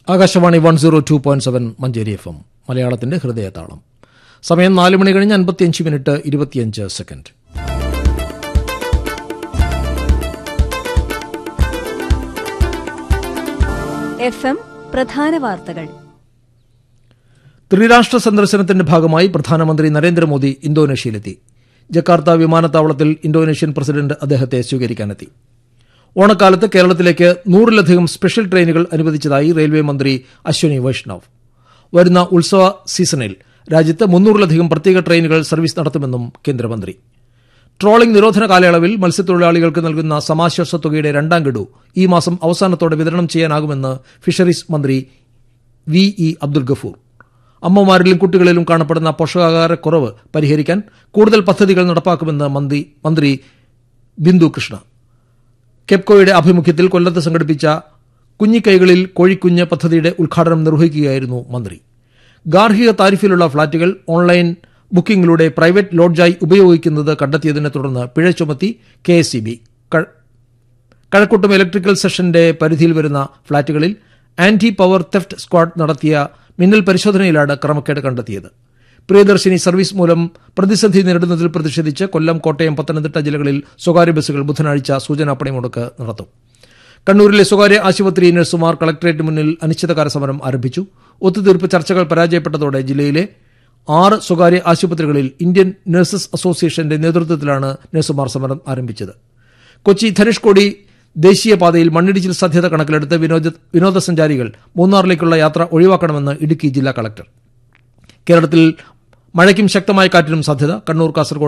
Akashvani one zero two point seven Manjeri F M മലയാളത്തിന്റെ ഹൃദയതാളം സമയം നാല് മണി കഴിഞ്ഞ് അൻപത്തിയഞ്ച് മിനിറ്റ് ഇരുപത്തിയഞ്ച് സെക്കൻഡ് എഫ് എം പ്രധാന വാർത്തകൾ ത്രിരാഷ്ട്ര സന്ദർശനത്തിന്റെ ഭാഗമായി പ്രധാനമന്ത്രി നരേന്ദ്രമോദി ഇന്തോനേഷ്യയിലെത്തി ജക്കാർത്ത വിമാനത്താവളത്തിൽ ഇന്തോനേഷ്യൻ പ്രസിഡന്റ് അദ്ദേഹത്തെ സ്വീകരിക്കാനെത്തി ഓണക്കാലത്ത് കേരളത്തിലേക്ക് നൂറിലധികം സ്പെഷ്യൽ ട്രെയിനുകൾ അനുവദിച്ചതായി റെയിൽവേ മന്ത്രി അശ്വനി വൈഷ്ണവ് വരുന്ന ഉത്സവ സീസണിൽ രാജ്യത്ത് മുന്നൂറിലധികം പ്രത്യേക ട്രെയിനുകൾ സർവീസ് നടത്തുമെന്നും കേന്ദ്രമന്ത്രി ട്രോളിംഗ് നിരോധന കാലയളവിൽ മത്സ്യത്തൊഴിലാളികൾക്ക് നൽകുന്ന സമാശ്വാസ തുകയുടെ രണ്ടാം ഗഡു ഈ മാസം അവസാനത്തോടെ വിതരണം ചെയ്യാനാകുമെന്ന് ഫിഷറീസ് മന്ത്രി വി ഇ അബ്ദുൽ ഗഫൂർ അമ്മമാരിലും കുട്ടികളിലും കാണപ്പെടുന്ന പോഷകാഹാരക്കുറവ് പരിഹരിക്കാൻ കൂടുതൽ പദ്ധതികൾ നടപ്പാക്കുമെന്ന് മന്ത്രി മന്ത്രി ബിന്ദു കൃഷ്ണ കെപ്കോയുടെ ആഭിമുഖ്യത്തിൽ കൊല്ലത്ത് സംഘടിപ്പിച്ച കുഞ്ഞിക്കൈകളിൽ കോഴിക്കുഞ്ഞ് പദ്ധതിയുടെ ഉദ്ഘാടനം നിർവഹിക്കുകയായിരുന്നു മന്ത്രി ഗാർഹിക താരിഫിലുള്ള ഫ്ളാറ്റുകൾ ഓൺലൈൻ ബുക്കിംഗിലൂടെ പ്രൈവറ്റ് ലോഡ്ജായി ഉപയോഗിക്കുന്നത് കണ്ടെത്തിയതിനെ തുടർന്ന് പിഴ ചുമത്തി K S B Kazhakkoottam electrical സെഷന്റെ പരിധിയിൽ വരുന്ന ഫ്ളാറ്റുകളിൽ ആന്റി പവർ തെഫ്റ്റ് സ്ക്വാഡ് നടത്തിയ മിന്നൽ പരിശോധനയിലാണ് ക്രമക്കേട് കണ്ടെത്തിയത് പ്രിയദർശിനി സർവീസ് മൂലം പ്രതിസന്ധി നേരിടുന്നതിൽ പ്രതിഷേധിച്ച് കൊല്ലം കോട്ടയം പത്തനംതിട്ട ജില്ലകളിൽ സ്വകാര്യ ബസ്സുകൾ ബുധനാഴ്ച സൂചനാ പണിമുടക്ക് നടത്തും കണ്ണൂരിലെ സ്വകാര്യ ആശുപത്രി നഴ്സുമാർ കളക്ടറേറ്റ് മുന്നിൽ അനിശ്ചിതകാല സമരം ആരംഭിച്ചു ഒത്തുതീർപ്പ് ചർച്ചകൾ പരാജയപ്പെട്ടതോടെ ജില്ലയിലെ ആറ് സ്വകാര്യ ആശുപത്രികളിൽ ഇന്ത്യൻ നഴ്സസ് അസോസിയേഷന്റെ നേതൃത്വത്തിലാണ് നഴ്സുമാർ സമരം ആരംഭിച്ചത് കൊച്ചി ധനുഷ്കോടി ദേശീയപാതയിൽ മണ്ണിടിച്ചിൽ സാധ്യത കണക്കിലെടുത്ത് വിനോദ വിനോദസഞ്ചാരികൾ മൂന്നാറിലേക്കുള്ള യാത്ര ഒഴിവാക്കണമെന്ന് ഇടുക്കി ജില്ലാ കളക്ടർ കേരളത്തിൽ മഴയ്ക്കും ശക്തമായ കാറ്റിനും സാധ്യത കണ്ണൂർ കാസർഗോഡ്